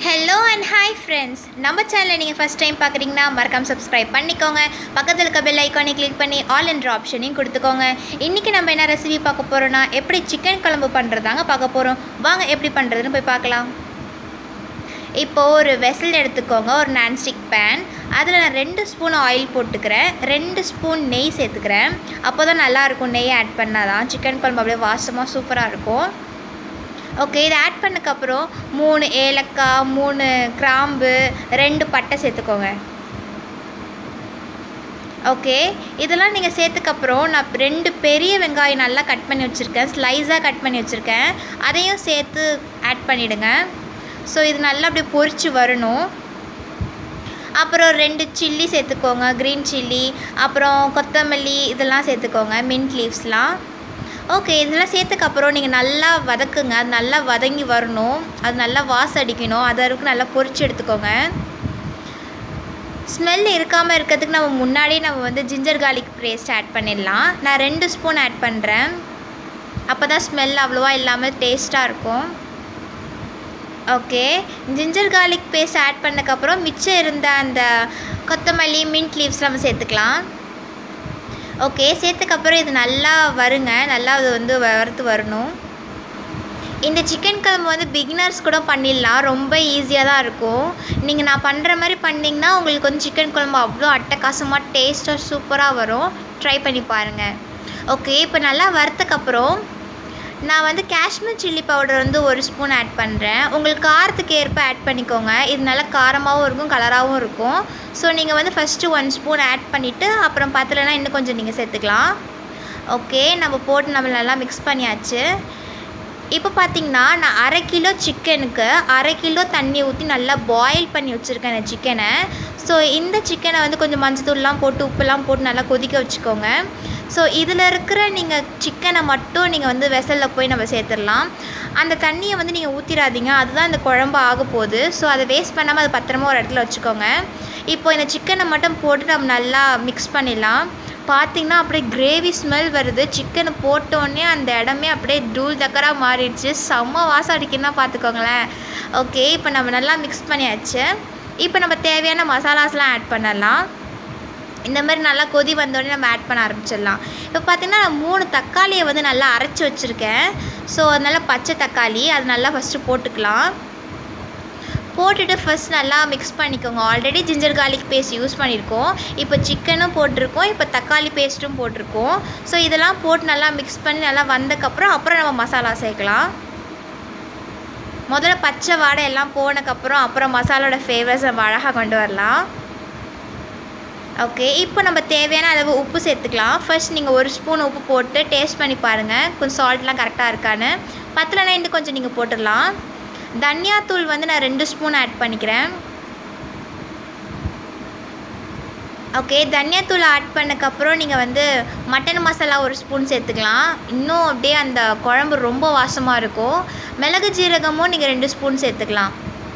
hello and hi friends நம்ம சேனலை நீங்கள் ஃபஸ்ட் டைம் பார்க்குறீங்கன்னா மறக்காம சப்ஸ்கிரைப் பண்ணிக்கோங்க பக்கத்தில் இருக்க பெல் ஐக்கானை கிளிக் பண்ணி ஆல் என்ற ஆப்ஷனையும் கொடுத்துக்கோங்க இன்றைக்கி நம்ம என்ன ரெசிபி பார்க்க போகிறோன்னா எப்படி சிக்கன் குழம்பு பண்ணுறதாங்க பார்க்க போகிறோம் வாங்க எப்படி பண்ணுறதுன்னு போய் பார்க்கலாம் இப்போது ஒரு வெசல் எடுத்துக்கோங்க ஒரு நான்ஸ்டிக் பேன் அதில் நான் ரெண்டு ஸ்பூன் ஆயில் போட்டுக்கிறேன் ரெண்டு ஸ்பூன் நெய் சேர்த்துக்கிறேன் அப்போ தான் நல்லாயிருக்கும் நெய் ஆட் பண்ணால் தான் சிக்கன் குழம்பு அப்படியே வாசமாக சூப்பராக இருக்கும் ஓகே இதை ஆட் பண்ணக்கப்புறம் மூணு ஏலக்காய் மூணு கிராம்பு ரெண்டு பட்டை சேர்த்துக்கோங்க ஓகே இதெல்லாம் நீங்கள் சேர்த்துக்கப்புறம் நான் ரெண்டு பெரிய வெங்காயம் நல்லா கட் பண்ணி வச்சுருக்கேன் ஸ்லைஸாக கட் பண்ணி வச்சுருக்கேன் அதையும் சேர்த்து ஆட் பண்ணிவிடுங்க ஸோ இது நல்லா அப்படியே பொரிச்சு வரணும் அப்புறம் ரெண்டு சில்லி சேர்த்துக்கோங்க க்ரீன் சில்லி அப்புறம் கொத்தமல்லி இதெல்லாம் சேர்த்துக்கோங்க மின்ட் லீவ்ஸ்லாம் ஓகே இதெல்லாம் சேர்த்துக்கப்புறம் நீங்கள் நல்லா வதக்குங்க அது நல்லா வதங்கி வரணும் அது நல்லா வாசம் அடிக்கணும் அது வரைக்கும் நல்லா பொரிச்சு எடுத்துக்கோங்க ஸ்மெல் இருக்காமல் இருக்கிறதுக்கு நம்ம முன்னாடியே நம்ம வந்து ஜிஞ்சர் கார்லிக் பேஸ்ட் ஆட் பண்ணிடலாம் நான் ரெண்டு ஸ்பூன் ஆட் பண்ணுறேன் அப்போ தான் ஸ்மெல் அவ்வளோவா இல்லாமல் டேஸ்ட்டாக இருக்கும் okay ginger garlic paste add பண்ணக்கப்புறம் மிச்சம் இருந்த அந்த கொத்தமல்லி மின்ட் லீவ்ஸ் நம்ம சேர்த்துக்கலாம் ஓகே சேர்த்துக்கப்புறம் இது நல்லா வருங்க நல்லா அது வந்து வறுத்து வரணும் இந்த சிக்கன் குழம்பு வந்து பிகினர்ஸ் கூட பண்ணிடலாம் ரொம்ப ஈஸியாக தான் இருக்கும் நீங்கள் நான் பண்ணுற மாதிரி பண்ணிங்கன்னா உங்களுக்கு வந்து சிக்கன் குழம்பு அவ்வளோ அட்டகாசமாக டேஸ்ட்டாக சூப்பராக வரும் ட்ரை பண்ணி பாருங்கள் ஓகே இப்போ நல்லா வறுத்தக்கப்புறம் நான் வந்து காஷ்மீர் சில்லி பவுடர் வந்து ஒரு ஸ்பூன் ஆட் பண்ணுறேன் உங்களுக்கு காரத்துக்கு ஏற்ப ஆட் பண்ணிக்கோங்க இது நல்லா காரமாகவும் இருக்கும் கலராகவும் இருக்கும் ஸோ நீங்கள் வந்து ஃபஸ்ட்டு ஒன் ஸ்பூன் ஆட் பண்ணிவிட்டு அப்புறம் பத்தலைன்னா இன்னும் கொஞ்சம் நீங்கள் சேர்த்துக்கலாம் ஓகே நம்ம போட்டு நம்ம நல்லா மிக்ஸ் பண்ணியாச்சு இப்போ பார்த்தீங்கன்னா நான் அரை கிலோ சிக்கனுக்கு அரை கிலோ தண்ணி ஊற்றி நல்லா பாயில் பண்ணி வச்சுருக்கேன் இந்த சிக்கனை ஸோ இந்த சிக்கனை வந்து கொஞ்சம் மஞ்சத்தூள்லாம் போட்டு உப்புலாம் போட்டு நல்லா கொதிக்க வச்சுக்கோங்க ஸோ இதில் இருக்கிற நீங்கள் சிக்கனை மட்டும் நீங்கள் வந்து வெசலில் போய் நம்ம சேர்த்துடலாம் அந்த தண்ணியை வந்து நீங்கள் ஊற்றிடாதீங்க அதுதான் இந்த குழம்பு ஆக போகுது ஸோ அதை வேஸ்ட் பண்ணாமல் அதை பத்திரமா ஒரு இடத்துல வச்சுக்கோங்க இப்போ இந்த சிக்கனை மட்டும் போட்டு நம்ம நல்லா மிக்ஸ் பண்ணிடலாம் பார்த்திங்கன்னா அப்படியே கிரேவி ஸ்மெல் வருது சிக்கனை போட்டோடனே அந்த இடமே அப்படியே தூள் தக்கராக மாறிடுச்சு செம்ம வாசம் அடிக்குன்னா பார்த்துக்கோங்களேன் ஓகே இப்போ நம்ம நல்லா மிக்ஸ் பண்ணியாச்சு இப்போ நம்ம தேவையான மசாலாஸ்லாம் ஆட் பண்ணலாம் இந்த மாதிரி நல்லா கொதி வந்தோடனே நம்ம ஆட் பண்ண ஆரம்பிச்சிடலாம் இப்போ பார்த்திங்கன்னா நான் மூணு தக்காளியை வந்து நல்லா அரைச்சி வச்சுருக்கேன் ஸோ அதனால் பச்சை தக்காளி அது நல்லா ஃபஸ்ட்டு போட்டுக்கலாம் போட்டுட்டு ஃபஸ்ட் நல்லா மிக்ஸ் பண்ணிக்கோங்க already ginger garlic paste use பண்ணியிருக்கோம் இப்போ சிக்கனும் போட்டிருக்கோம் இப்போ தக்காளி பேஸ்ட்டும் போட்டிருக்கோம் ஸோ இதெல்லாம் போட்டு நல்லா மிக்ஸ் பண்ணி நல்லா வந்தக்கப்புறம் அப்புறம் நம்ம மசாலா சேர்க்கலாம் முதல்ல பச்சை வாடை எல்லாம் போனக்கப்புறம் அப்புறம் மசாலோட ஃப்ளேவர்ஸ் நம்ம அழகாக கொண்டு வரலாம் ஓகே இப்போ நம்ம தேவையான அளவு உப்பு சேர்த்துக்கலாம் ஃபர்ஸ்ட் நீங்கள் ஒரு ஸ்பூன் உப்பு போட்டு டேஸ்ட் பண்ணி பாருங்கள் கொஞ்சம் சால்ட்லாம் கரெக்டாக இருக்கான்னு பத்தலைனா இன்னும் கொஞ்சம் நீங்கள் போட்டுடலாம் தனியாத்தூள் வந்து நான் ரெண்டு ஸ்பூன் ஆட் பண்ணிக்கிறேன் ஓகே தனியாத்தூள் ஆட் பண்ணக்கப்புறம் நீங்கள் வந்து மட்டன் மசாலா ஒரு ஸ்பூன் சேர்த்துக்கலாம் இன்னும் அப்படியே அந்த குழம்பு ரொம்ப வாசமாக இருக்கும் மிளகு ஜீரகமும் நீங்கள் ரெண்டு ஸ்பூன் சேர்த்துக்கலாம்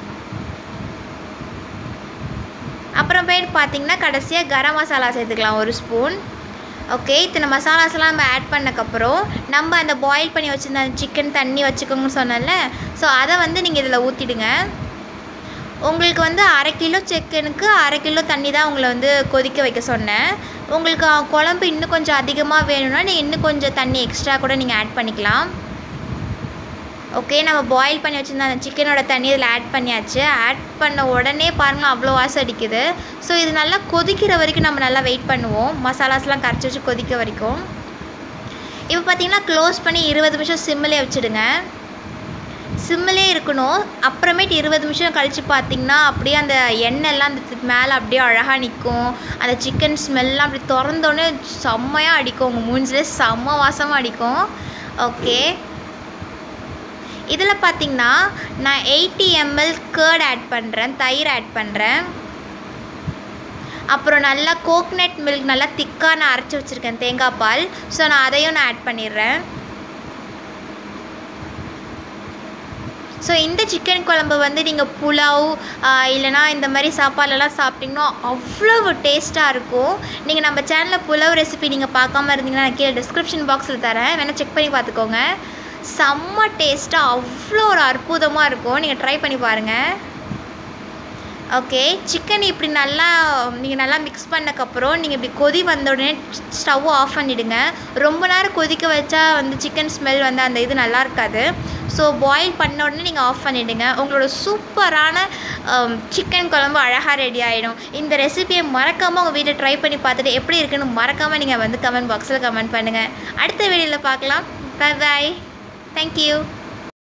அப்புறமேட்டு பார்த்தீங்கன்னா கடைசியாக கரம் மசாலா சேர்த்துக்கலாம் ஒரு ஸ்பூன் ஓகே இத்தனை மசாலாஸ்லாம் நம்ம ஆட் பண்ணக்கப்புறம் நம்ம அந்த பாயில் பண்ணி வச்சுருந்த அந்த சிக்கன் தண்ணி வச்சுக்கோங்கன்னு சொன்னல ஸோ அதை வந்து நீங்கள் இதில் ஊற்றிடுங்க உங்களுக்கு வந்து அரை கிலோ சிக்கனுக்கு அரை கிலோ தண்ணி தான் உங்களை வந்து கொதிக்க வைக்க சொன்னேன் உங்களுக்கு குழம்பு இன்னும் கொஞ்சம் அதிகமாக வேணும்னா நீங்கள் இன்னும் கொஞ்சம் தண்ணி எக்ஸ்ட்ரா கூட நீங்கள் ஆட் பண்ணிக்கலாம் ஓகே நம்ம பாயில் பண்ணி வச்சுருந்த அந்த சிக்கனோட தண்ணி இதில் ஆட் பண்ணியாச்சு ஆட் பண்ண உடனே பாருங்கள் அவ்வளோ வாசம் அடிக்குது ஸோ இது நல்லா கொதிக்கிற வரைக்கும் நம்ம நல்லா வெயிட் பண்ணுவோம் மசாலாஸ்லாம் கரைச்சி வச்சு கொதிக்க வரைக்கும் இப்போ பார்த்தீங்கன்னா க்ளோஸ் பண்ணி இருபது நிமிஷம் சிம்மிலே வச்சுடுங்க சிம்மிலே இருக்கணும் அப்புறமேட்டு இருபது நிமிஷம் கழித்து பார்த்திங்கன்னா அப்படியே அந்த எண்ணெய்லாம் அந்த மேலே அப்படியே அழகாக நிற்கும் அந்த சிக்கன் ஸ்மெல்லாம் அப்படி திறந்தோடனே செம்மையாக அடிக்கும் உங்கள் மூஞ்சிலே செம்ம வாசமாக அடிக்கும் ஓகே இதில் பார்த்திங்கன்னா நான் எயிட்டி எம்எல் கேர்ட் ஆட் பண்ணுறேன் தயிர் ஆட் பண்ணுறேன் அப்புறம் நல்லா கோக்னட் மில்க் நல்லா திக்காக நான் அரைச்சி வச்சுருக்கேன் தேங்காய் பால் ஸோ நான் அதையும் நான் ஆட் பண்ணிடுறேன் ஸோ இந்த சிக்கன் குழம்பு வந்து நீங்கள் புலாவ் இல்லைனா இந்த மாதிரி சாப்பாடுலலாம் சாப்பிட்டிங்கன்னா அவ்வளவு டேஸ்ட்டாக இருக்கும் நீங்கள் நம்ம சேனலில் புலாவ் ரெசிபி நீங்கள் பார்க்காம இருந்தீங்கன்னா நான் கீழே டிஸ்கிரிப்ஷன் பாக்ஸில் தரேன் வேணால் செக் பண்ணி பார்த்துக்கோங்க செம்ம டேஸ்ட்டாக அவ்வளோ ஒரு அற்புதமாக இருக்கும் நீங்கள் ட்ரை பண்ணி பாருங்கள் ஓகே சிக்கன் இப்படி நல்லா நீங்கள் நல்லா மிக்ஸ் பண்ணக்கப்புறம் நீங்கள் இப்படி கொதி வந்த உடனே ஸ்டவ் ஆஃப் பண்ணிவிடுங்க ரொம்ப நேரம் கொதிக்க வச்சா வந்து சிக்கன் ஸ்மெல் வந்து அந்த இது நல்லா இருக்காது ஸோ பாயில் பண்ண உடனே நீங்கள் ஆஃப் பண்ணிவிடுங்க உங்களோட சூப்பரான சிக்கன் குழம்பு அழகாக ரெடி ஆகிடும் இந்த ரெசிபியை மறக்காமல் உங்கள் வீட்டில் ட்ரை பண்ணி பார்த்துட்டு எப்படி இருக்குன்னு மறக்காமல் நீங்கள் வந்து கமெண்ட் பாக்ஸில் கமெண்ட் பண்ணுங்கள் அடுத்த வீடியோவில் பார்க்கலாம் பை பாய் தேங்க்யூ